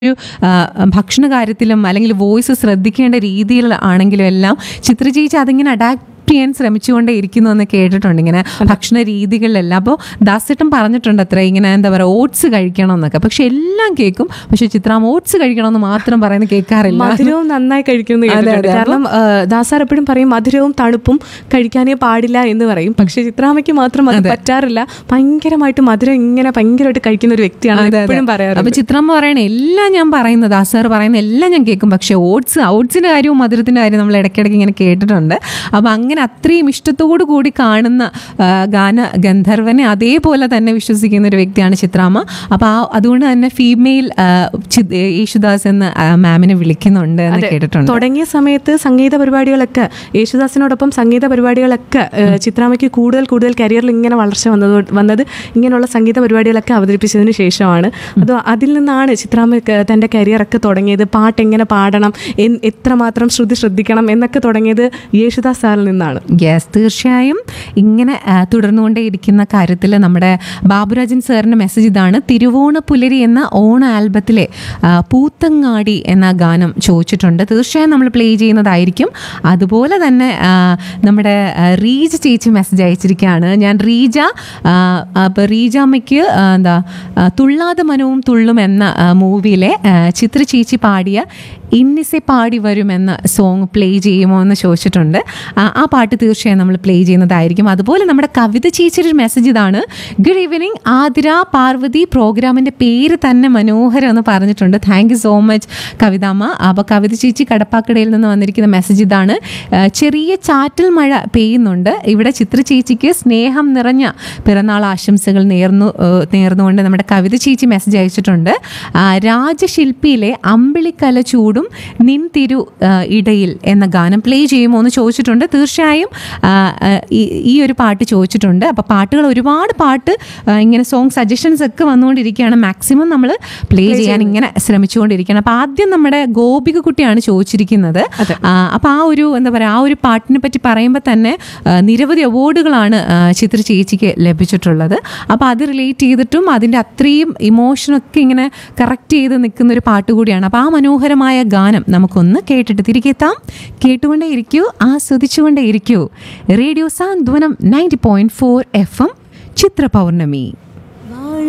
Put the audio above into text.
ഒരു ആ, ഭക്ഷണ കാര്യത്തിലും അല്ലെങ്കിൽ വോയിസ് ശ്രദ്ധിക്കേണ്ട രീതിയിൽ ആണെങ്കിലും എല്ലാം ചിത്ര ചേച്ചി അതിങ്ങനെ അഡാപ്റ്റ് ചെയ്യാൻ ശ്രമിച്ചുകൊണ്ടേ ഇരിക്കുന്നു എന്ന് കേട്ടിട്ടുണ്ട് ഇങ്ങനെ ഭക്ഷണ രീതികളിലെല്ലാം അപ്പോൾ ദാസേട്ടൻ പറഞ്ഞിട്ടുണ്ട് അത്ര ഇങ്ങനെ എന്താ പറയുക ഓട്സ് കഴിക്കണം എന്നൊക്കെ പക്ഷെ എല്ലാം കേൾക്കും പക്ഷെ ചിത്രാം ഓട്സ് കഴിക്കണമെന്ന് മാത്രം പറയുന്നത് കേൾക്കാറില്ല മധുരവും നന്നായി കഴിക്കുന്നു അതെ, കേട്ടിട്ടുണ്ട്. അതെ. കാരണം ദാസാർ എപ്പോഴും പറയും മധുരവും തണുപ്പും കഴിക്കാനേ പാടില്ല എന്ന് പറയും പക്ഷെ ചിത്രാമ്മയ്ക്ക് മാത്രം അത് പറ്റാറില്ല ഭയങ്കരമായിട്ട് മധുരം ഇങ്ങനെ ഭയങ്കരമായിട്ട് കഴിക്കുന്ന ഒരു വ്യക്തിയാണ് അതെ, അതെ. എപ്പോഴും പറയാറ് അപ്പൊ ചിത്രമ്മ പറയണ എല്ലാം ഞാൻ പറയുന്നത് ആ സാർ പറയുന്ന എല്ലാം ഞാൻ കേൾക്കും പക്ഷെ ഓട്സ് ഓട്സിന്റെ കാര്യവും മധുരത്തിന്റെ കാര്യം നമ്മൾ ഇടയ്ക്കിടയ്ക്ക് ഇങ്ങനെ കേട്ടിട്ടുണ്ട് അപ്പൊ അങ്ങനെ അത്രയും ഇഷ്ടത്തോടു കൂടി കാണുന്ന ആ, ഗാന ഗന്ധർവനെ അതേപോലെ തന്നെ വിശ്വസിക്കുന്ന ഒരു വ്യക്തിയാണ് ചിത്രാമ്മ അപ്പൊ ആ അതുകൊണ്ട് തന്നെ ഫീമെയിൽ യേശുദാസ് എന്ന് ആ, മാമിനെ വിളിക്കുന്നുണ്ട് എന്ന് കേട്ടിട്ടുണ്ട് തുടങ്ങിയ സമയത്ത് സംഗീത പരിപാടികളൊക്കെ യേശുദാസിനോടൊപ്പം സംഗീത പരിപാടികളൊക്കെ ഏഹ്, ചിത്രാമ്മയ്ക്ക് കൂടുതൽ കൂടുതൽ കരിയറിൽ ഇങ്ങനെ വളർച്ച വന്നത് വന്നത് ഇങ്ങനെയുള്ള സംഗീത പരിപാടികളൊക്കെ അവതരിപ്പിച്ചതിന് ശേഷമാണ് അത് അതിൽ നിന്നാണ് ചിത്രാമ്മ ക- തൻ്റെ കരിയറൊക്കെ തുടങ്ങിയത് പാട്ട് എങ്ങനെ പാടണം എൻ- എത്രമാത്രം ശ്രുതി ശ്രദ്ധിക്കണം എന്നൊക്കെ തുടങ്ങിയത് യേശുദാസ് സാറിൽ നിന്നാണ് യെസ് തീർച്ചയായും ഇങ്ങനെ ആ, തുടർന്നുകൊണ്ടേയിരിക്കുന്ന കാര്യത്തിൽ നമ്മുടെ ബാബുരാജൻ സാറിൻ്റെ മെസ്സേജ് ഇതാണ് തിരുവോണ പുലരി എന്ന ഓണ ആൽബത്തിലെ ആ, പൂത്തങ്ങാടി എന്ന ഗാനം ചോദിച്ചിട്ടുണ്ട് തീർച്ചയായും നമ്മൾ പ്ലേ ചെയ്യുന്നതായിരിക്കും അതുപോലെ തന്നെ ആ, നമ്മുടെ ആ, റീജ ചേച്ചി മെസ്സേജ് അയച്ചിരിക്കുകയാണ് ഞാൻ റീജ അപ്പോൾ റീജാമ്മയ്ക്ക് ആ, എന്താ ആ, തുള്ളാതെ മനവും തുള്ളും എന്ന ആ, മൂവിയിലെ ആ, ചിത്ര ചേച്ചി പാടിയ ഇന്നിസെ പാടി വരുമെന്ന സോങ് പ്ലേ ചെയ്യുമോ എന്ന് ചോദിച്ചിട്ടുണ്ട് ആ ആ പാട്ട് തീർച്ചയായും നമ്മൾ പ്ലേ ചെയ്യുന്നതായിരിക്കും അതുപോലെ നമ്മുടെ കവിത ചേച്ചിയുടെ ഒരു മെസ്സേജ് ഇതാണ് ഗുഡ് ഈവനിങ് ആതിര പാർവതി പ്രോഗ്രാമിൻ്റെ പേര് തന്നെ മനോഹരം എന്ന് പറഞ്ഞിട്ടുണ്ട് താങ്ക് യു സോ മച്ച് കവിതാമ്മ അപ്പോൾ കവിത ചേച്ചി കടപ്പാക്കടയിൽ നിന്ന് വന്നിരിക്കുന്ന മെസ്സേജ് ഇതാണ് ആ, ചെറിയ ചാറ്റൽ മഴ പെയ്യുന്നുണ്ട് ഇവിടെ ചിത്ര ചേച്ചിക്ക് സ്നേഹം നിറഞ്ഞ പിറന്നാൾ ആശംസകൾ നേർന്നു ആ, നേർന്നുകൊണ്ട് നമ്മുടെ കവിത ചേച്ചി മെസ്സേജ് അയച്ചിട്ടുണ്ട് ആ, രാജശില്പിയിലെ അമ്പിളിക്കല ചൂടും നിൻ തിരു ആ, ഇടയിൽ എന്ന ഗാനം പ്ലേ ചെയ്യുമോ എന്ന് ചോദിച്ചിട്ടുണ്ട് തീർച്ചയായും ആ, ആ, ഈ ഈ ഒരു പാട്ട് ചോദിച്ചിട്ടുണ്ട് അപ്പോൾ പാട്ടുകൾ ഒരുപാട് പാട്ട് ആ, ഇങ്ങനെ സോങ് സജഷൻസ് ഒക്കെ വന്നുകൊണ്ടിരിക്കുകയാണ് മാക്സിമം നമ്മൾ പ്ലേ ചെയ്യാൻ ഇങ്ങനെ ശ്രമിച്ചുകൊണ്ടിരിക്കുകയാണ് അപ്പോൾ ആദ്യം നമ്മുടെ ഗോപിക കുട്ടിയാണ് ചോദിച്ചിരിക്കുന്നത് അപ്പോൾ ആ ഒരു എന്താ പറയുക ആ ഒരു പാട്ടിനെ പറ്റി പറയുമ്പോൾ തന്നെ ആ, നിരവധി അവാർഡുകളാണ് ആ, ചിത്ര ചേച്ചിക്ക് ലഭിച്ചിട്ടുള്ളത് അപ്പോൾ അത് റിലേറ്റ് ചെയ്തിട്ടും അതിൻ്റെ അത്രയും ഇമോഷനൊക്കെ ഇങ്ങനെ കറക്റ്റ് ചെയ്ത് നിൽക്കുന്ന ഒരു പാട്ട് കൂടിയാണ് അപ്പോൾ ആ മനോഹരമായ ഗാനം നമുക്കൊന്ന് കേട്ടിട്ട് തിരികെ എത്താം കേട്ടുകൊണ്ടേ ഇരിക്കൂ ആസ്വദിച്ചുകൊണ്ടേ ഇരിക്കൂ radio Santhwanam ninety point four F M Chithra പൗർണമി